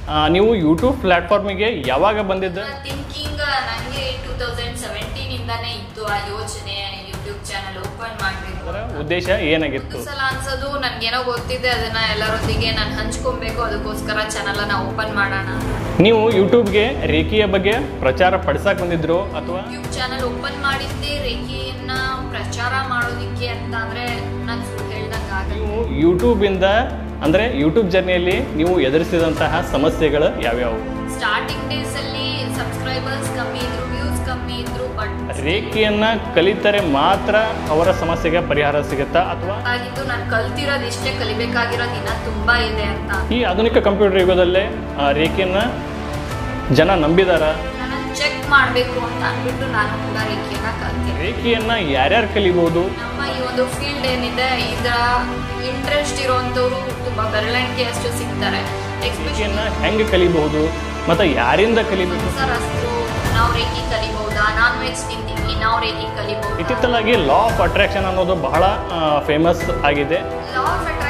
ಆ, ನೀವು ಯೂಟ್ಯೂಬ್ ಪ್ಲಾಟ್ಫಾರ್ಮಿಗೆ ಯಾವಾಗ ಬಂದಿದ್ದ ಥಿಂಕಿಂಗ್ ನನಗೆ ಟೂ ತೌಸಂಡ್ ಸೆವೆಂಟೀನ್ ಇಂದಾನೇ ಇತ್ತು ಆ ಯೋಚನೆ ಯೂಟ್ಯೂಬ್ ಚಾನಲ್ ಓಪನ್ ಮಾಡಬೇಕು ಅದರ ಉದ್ದೇಶ ಏನಾಗಿತ್ತು ಒಂದು ಸಲ ಅನ್ಸೋದು ನನ್ಗೇನೋ ಗೊತ್ತಿದೆ ಅದನ್ನ ಎಲ್ಲರೊಂದಿಗೆ ನಾನು ಹಂಚ್ಕೊಬೇಕು ಅದಕ್ಕೋಸ್ಕರ ಚಾನಲ್ ಅನ್ನ ಓಪನ್ ಮಾಡೋಣ ನೀವು ಯೂಟ್ಯೂಬ್ಗೆ ರೇಖೆಯ ಬಗ್ಗೆ ಪ್ರಚಾರ ಪಡಿಸಕ್ ಬಂದಿದ್ರು ಅಥವಾ ಯೂಟ್ಯೂಬ್ ಚಾನಲ್ ಓಪನ್ ಮಾಡಿದ್ದೆ ರೇಖೆಯನ್ನ ಪ್ರಚಾರ ಮಾಡೋದಿಕ್ಕೆ ಅಂತ ಅಂದ್ರೆ ನಾನು ಸುಳ್ಳು ಹೇಳ್ದಂಗೆ ಆಗಲ್ಲ ನೀವು ಯೂಟ್ಯೂಬಿಂದ ಅಂದರೆ ಯೂಟ್ಯೂಬ್ ಜರ್ನಿಯಲ್ಲಿ ನೀವು ಎದುರಿಸಿದಂತಹ ಸಮಸ್ಯೆಗಳು ಯಾವ್ಯಾವು ಸ್ಟಾರ್ಟಿಂಗ್ ಡೇಸ್ ಅಲ್ಲಿ ಸಬ್ಸ್ಕ್ರೈಬರ್ಸ್ ಕಮ್ಮಿ ಇದ್ರು ವ್ಯೂಸ್ ಕಮ್ಮಿ ಇದ್ರು ಬಟ್ ರೇಖೆಯನ್ನ ಕಲಿತರೆ ಮಾತ್ರ ಅವರ ಸಮಸ್ಯೆಗೆ ಪರಿಹಾರ ಸಿಗುತ್ತಾ ಅಥವಾ ಆಗಿದ್ದು ನಾನು ಕಲ್ತಿರೋದು ಇಷ್ಟೇ ಕಲಿಬೇಕಾಗಿರೋದು ಇನ್ನ ತುಂಬಾ ಇದೆ ಅಂತ ಈ ಆಧುನಿಕ ಕಂಪ್ಯೂಟರ್ ಯುಗದಲ್ಲೇ ಆ, ರೇಖೆಯನ್ನ ಜನ ನಂಬಿದಾರ ನಾನು ಚೆಕ್ ಮಾಡಬೇಕು ಅಂತ ಅಂದ್ಬಿಟ್ಟು ನಾನು ಕೂಡ ರೇಖೆಯನ್ನ ಕಲ್ತೀನಿ ರೇಖೆಯನ್ನ ಯಾರ್ಯಾರು ಕಲಿಬಹುದು ನಮ್ಮ ಈ ಒಂದು ಫೀಲ್ಡ್ ಏನಿದೆ ಇದರ ಇಂಟ್ರೆಸ್ಟ್ ಇರುವಂತವ್ರು ತುಂಬಾ ಬೆರಳಿಕೆಯಷ್ಟು ಸಿಗ್ತಾರೆ ಎಕ್ಸ್ಪೆಷಲಿ ರೇಖೆಯನ್ನ ಹೆಂಗೆ ಕಲಿಬಹುದು ಮತ್ತು ಯಾರಿಂದ ಕಲಿಬೇಕು ಸಂಸಾರಸ್ಥರು ನಾವು ರೇಖೆ ಕಲಿಬಹುದಾ ನಾನ್ ವೆಜ್ ತಿಂತೀವಿ ನಾವು ರೇಖೆ ಕಲಿಬಹುದಾ ಇತ್ತಿತ್ತಲಾಗಿ ಲಾ ಆಫ್ ಅಟ್ರಾಕ್ಷನ್ ಅನ್ನೋದು ಬಹಳ ಫೇಮಸ್ ಆಗಿದೆ ಲಾ ಆಫ್